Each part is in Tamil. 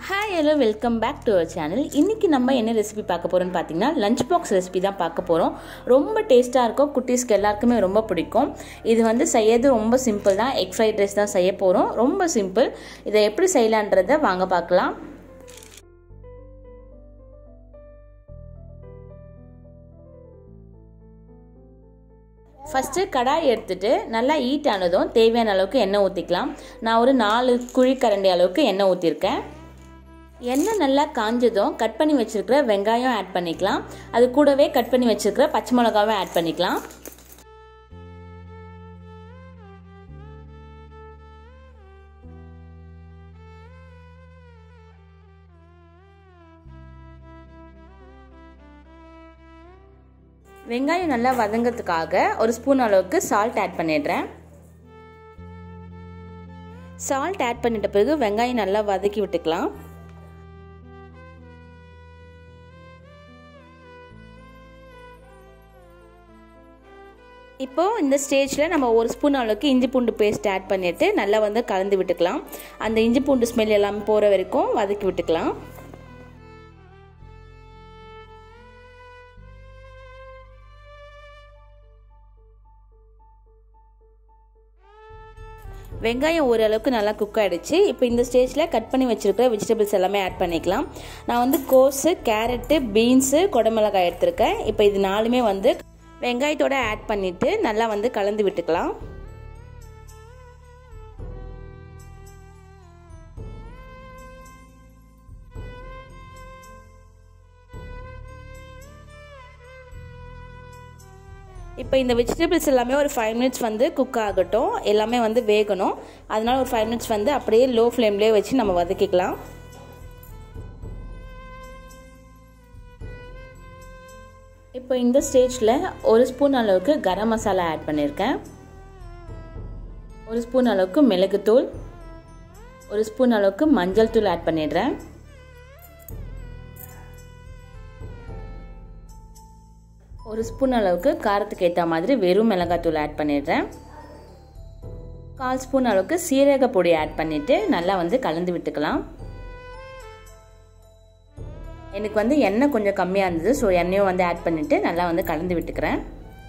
hi hello welcome back to our channel இன்றைக்கி நம்ம என்ன ரெசிபி பார்க்க போகிறோம்னு பார்த்தீங்கன்னா லஞ்ச் பாக்ஸ் ரெசிபி தான் பார்க்க போகிறோம் ரொம்ப டேஸ்ட்டாக இருக்கும் குட்டீஸ்க்கு எல்லாருக்குமே ரொம்ப பிடிக்கும் இது வந்து செய்யறது ரொம்ப சிம்பிள் தான் எக் ஃப்ரைட் ரைஸ் தான் செய்ய போகிறோம் ரொம்ப சிம்பிள் இதை எப்படி செய்யலான்றதை வாங்க பார்க்கலாம் ஃபஸ்ட்டு கடாய் எடுத்துட்டு நல்லா ஹீட் ஆனதும் தேவையான அளவுக்கு எண்ணெய் ஊற்றிக்கலாம் நான் ஒரு நாலு குழிக்கரண்டி அளவுக்கு எண்ணெய் ஊற்றிருக்கேன் எண்ணெய் நல்லா காஞ்சதும் கட் பண்ணி வச்சுருக்கிற வெங்காயம் ஆட் பண்ணிக்கலாம் அது கூடவே கட் பண்ணி வச்சுருக்கிற பச்சை மிளகாவும் ஆட் பண்ணிக்கலாம் வெங்காயம் நல்லா வதங்கிறதுக்காக ஒரு ஸ்பூன் அளவுக்கு சால்ட் ஆட் பண்ணிடுறேன் சால்ட் ஆட் பண்ணிட்ட பிறகு வெங்காயம் நல்லா வதக்கி விட்டுக்கலாம் இப்போது இந்த ஸ்டேஜில் நம்ம ஒரு ஸ்பூன் அளவுக்கு இஞ்சி பூண்டு பேஸ்ட் ஆட் பண்ணிவிட்டு நல்லா வந்து கலந்து விட்டுக்கலாம் அந்த இஞ்சி பூண்டு ஸ்மெல் எல்லாமே போகிற வரைக்கும் வதக்கி விட்டுக்கலாம் வெங்காயம் ஓரளவுக்கு நல்லா குக் ஆகிடுச்சு இப்போ இந்த ஸ்டேஜில் கட் பண்ணி வச்சுருக்கிற வெஜிடபிள்ஸ் எல்லாமே ஆட் பண்ணிக்கலாம் நான் வந்து கோஸு கேரட்டு பீன்ஸு குடமிளகாய் எடுத்திருக்கேன் இப்போ இது நாலுமே வந்து வெங்காயத்தோட ஆட் பண்ணிவிட்டு நல்லா வந்து கலந்து விட்டுக்கலாம் இப்போ இந்த வெஜிடபிள்ஸ் எல்லாமே ஒரு ஃபைவ் மினிட்ஸ் வந்து குக் ஆகட்டும் எல்லாமே வந்து வேகணும் அதனால ஒரு ஃபைவ் மினிட்ஸ் வந்து அப்படியே லோ ஃப்ளேம்லேயே வச்சு நம்ம வதக்கிக்கலாம் இப்போ இந்த ஸ்டேஜில் ஒரு ஸ்பூன் அளவுக்கு கரம் மசாலா ஆட் பண்ணியிருக்கேன் ஒரு ஸ்பூன் அளவுக்கு மிளகுத்தூள் ஒரு ஸ்பூன் அளவுக்கு மஞ்சள் தூள் ஆட் பண்ணிடுறேன் ஒரு ஸ்பூன் அளவுக்கு காரத்துக்கு ஏற்ற மாதிரி வெறும் மிளகாத்தூள் ஆட் பண்ணிடுறேன் கால் ஸ்பூன் அளவுக்கு சீரக பொடி ஆட் பண்ணிவிட்டு நல்லா வந்து கலந்து விட்டுக்கலாம் எனக்கு வந்து எண்ணெய் கொஞ்சம் கம்மியாக இருந்தது ஸோ எண்ணெயும் வந்து ஆட் பண்ணிவிட்டு நல்லா வந்து கலந்து விட்டுக்கிறேன்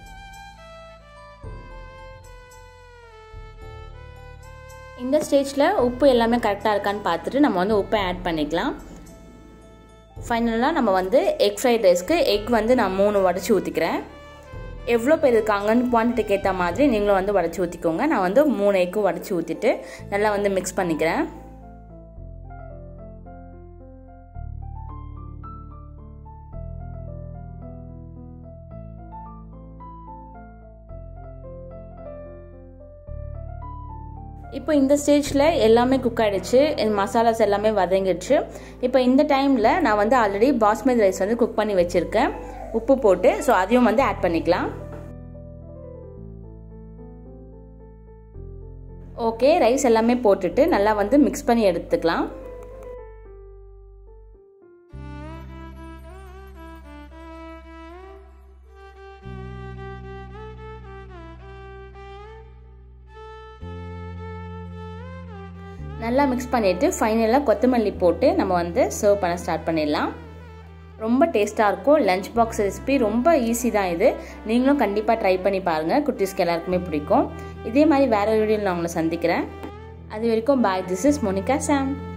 இந்த ஸ்டேஜில் உப்பு எல்லாமே கரெக்டாக இருக்கான்னு பார்த்துட்டு நம்ம வந்து உப்பை ஆட் பண்ணிக்கலாம் ஃபைனலாக நம்ம வந்து எக் ஃப்ரைட் ரைஸ்க்கு எக் வந்து நான் மூணு உடச்சி ஊற்றிக்கிறேன் எவ்வளோ பேர் இருக்காங்கன்னு குவான்டிட்டிக்கு ஏற்ற மாதிரி நீங்களும் வந்து உடச்சி ஊற்றிக்கோங்க நான் வந்து மூணு எக்கு உடச்சி ஊற்றிட்டு நல்லா வந்து மிக்ஸ் பண்ணிக்கிறேன் இப்போ இந்த ஸ்டேஜில் எல்லாமே குக் ஆகிடுச்சு மசாலாஸ் எல்லாமே வதங்கிடுச்சு இப்போ இந்த டைமில் நான் வந்து ஆல்ரெடி பாஸ்மதி ரைஸ் வந்து குக் பண்ணி வச்சுருக்கேன் உப்பு போட்டு ஸோ அதையும் வந்து ஆட் பண்ணிக்கலாம் ஓகே ரைஸ் எல்லாமே போட்டுட்டு நல்லா வந்து மிக்ஸ் பண்ணி எடுத்துக்கலாம் நல்லா மிக்ஸ் பண்ணிவிட்டு ஃபைனலாக கொத்தமல்லி போட்டு நம்ம வந்து சர்வ் பண்ண ஸ்டார்ட் பண்ணிடலாம் ரொம்ப டேஸ்ட்டாக இருக்கும் லஞ்ச் பாக்ஸ் ரெசிபி ரொம்ப ஈஸி தான் இது நீங்களும் கண்டிப்பாக ட்ரை பண்ணி பாருங்கள் குட்டீஸ்க்கு எல்லாருக்குமே பிடிக்கும் இதே மாதிரி வேறு வீடியோவில் நான் உங்களை சந்திக்கிறேன் அது வரைக்கும் bye this is Monica Sam